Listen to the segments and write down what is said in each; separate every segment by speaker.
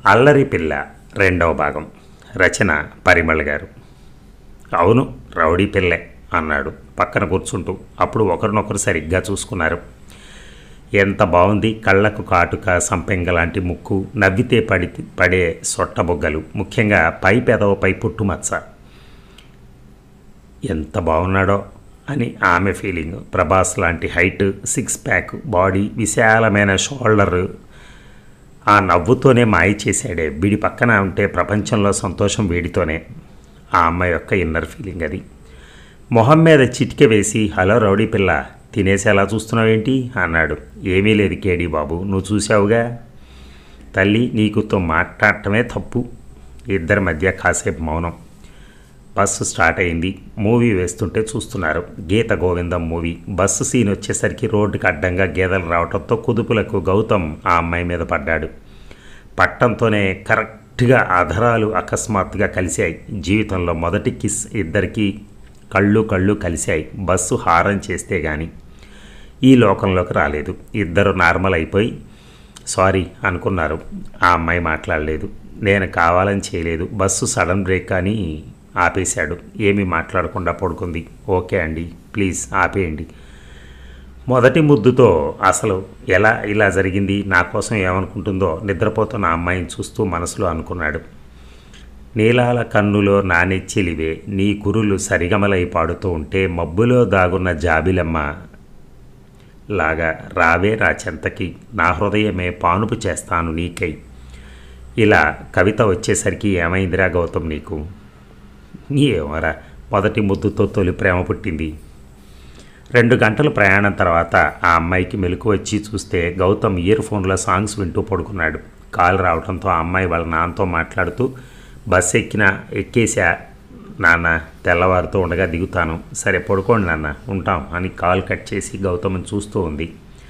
Speaker 1: అల్లరి పిల్ల రెండవ భాగం రచన పరిమళ గారు అవును రౌడీ పిల్లే అన్నాడు పక్కన కూర్చుంటూ అప్పుడు ఒకరినొకరు సరిగ్గా చూసుకున్నారు ఎంత బాగుంది కళ్ళకు కాటుక సంపెంగ లాంటి ముక్కు నవ్వితే పడి పడే సొట్టబొగ్గలు ముఖ్యంగా పై పెదవపై పుట్టుమచ్చ ఎంత బాగున్నాడో అని ఆమె ఫీలింగ్ ప్రభాస్ లాంటి హైట్ సిక్స్ ప్యాక్ బాడీ విశాలమైన షోల్డర్ ఆ నవ్వుతోనే మాయ చేశాడే వీడి పక్కన ఉంటే ప్రపంచంలో సంతోషం వీడితోనే ఆ అమ్మాయి యొక్క ఇన్నర్ ఫీలింగ్ అది మొహం మీద చిటిక వేసి హలో రౌడీ పిల్ల తినేసి ఎలా చూస్తున్నావేంటి అన్నాడు ఏమీ లేదు కేడీ బాబు నువ్వు చూసావుగా తల్లి నీకుతో మాట్లాడటమే తప్పు ఇద్దరి మధ్య కాసేపు మౌనం బస్సు స్టార్ట్ అయింది మూవీ వేస్తుంటే చూస్తున్నారు Geetha Govindam movie bus scene వచ్చేసరికి రోడ్డుకి అడ్డంగా గేదెలు రావడంతో కుదుపులకు గౌతమ్ ఆ అమ్మాయి మీద పడ్డాడు పట్టంతోనే కరెక్ట్గా అధరాలు అకస్మాత్తుగా కలిశాయి జీవితంలో మొదటి కిస్ ఇద్దరికి కళ్ళు కళ్ళు కలిశాయి బస్సు హారన్ చేస్తే గాని ఈ లోకంలోకి రాలేదు ఇద్దరు నార్మల్ అయిపోయి సారీ అనుకున్నారు ఆ అమ్మాయి మాట్లాడలేదు నేను కావాలని చేయలేదు బస్సు సడన్ బ్రేక్ అని ఆపేశాడు ఏమీ మాట్లాడకుండా పడుకుంది ఓకే అండి ప్లీజ్ ఆపేయండి మొదటి ముద్దుతో అసలు ఎలా ఇలా జరిగింది నా కోసం ఏమనుకుంటుందో నిద్రపోతున్న అమ్మాయిని చూస్తూ మనసులో అనుకున్నాడు నీలాల కన్నులో నానెచ్చిలివే నీ కురులు సరిగమలై పాడుతూ ఉంటే మబ్బులో దాగున్న జాబిలమ్మ లాగా రావే రా చెంతకి నా హృదయమే పానుపు చేస్తాను నీకై ఇలా కవిత వచ్చేసరికి ఏమైందిరా గౌతమ్ నీకు ఏమరా మొదటి ముద్దుతో తొలి ప్రేమ పుట్టింది రెండు గంటల ప్రయాణం తర్వాత ఆ అమ్మాయికి మెలకు వచ్చి చూస్తే గౌతమ్ ఇయర్ ఫోన్లో సాంగ్స్ వింటూ పడుకున్నాడు కాల్ రావడంతో ఆ అమ్మాయి వాళ్ళ నాన్నతో మాట్లాడుతూ బస్ ఎక్కిన ఎక్కేసా నాన్న తెల్లవారుతూ ఉండగా దిగుతాను సరే పడుకోండి నాన్న ఉంటాం అని కాల్ కట్ చేసి గౌతమ్ని చూస్తూ ఉంది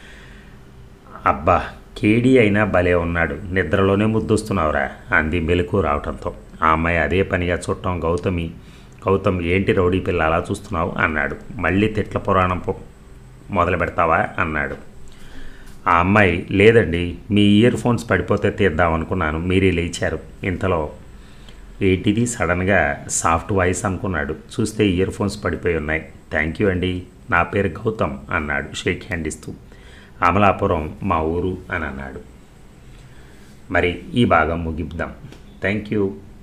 Speaker 1: అబ్బా కేడీ అయినా భలే ఉన్నాడు నిద్రలోనే ముద్దొస్తున్నావురా అంది మెలకు రావటంతో ఆ అమ్మాయి అదే పనిగా చుట్టం గౌతమి గౌతమ్ ఏంటి రౌడీ పిల్ల అలా చూస్తున్నావు అన్నాడు మళ్ళీ తిట్ల పురాణం పొ- మొదలు పెడతావా అన్నాడు ఆ అమ్మాయి లేదండి మీ ఇయర్ ఫోన్స్ పడిపోతే తీద్దాం అనుకున్నాను మీరే లేచారు ఇంతలో ఏంటిది సడన్గా సాఫ్ట్ వాయిస్ అనుకున్నాడు చూస్తే ఇయర్ ఫోన్స్ పడిపోయి ఉన్నాయి థ్యాంక్ యూ అండి నా పేరు గౌతమ్ అన్నాడు షేక్ హ్యాండ్ ఇస్తూ అమలాపురం మా ఊరు అని అన్నాడు మరి ఈ భాగం ముగిద్దాం థ్యాంక్ యూ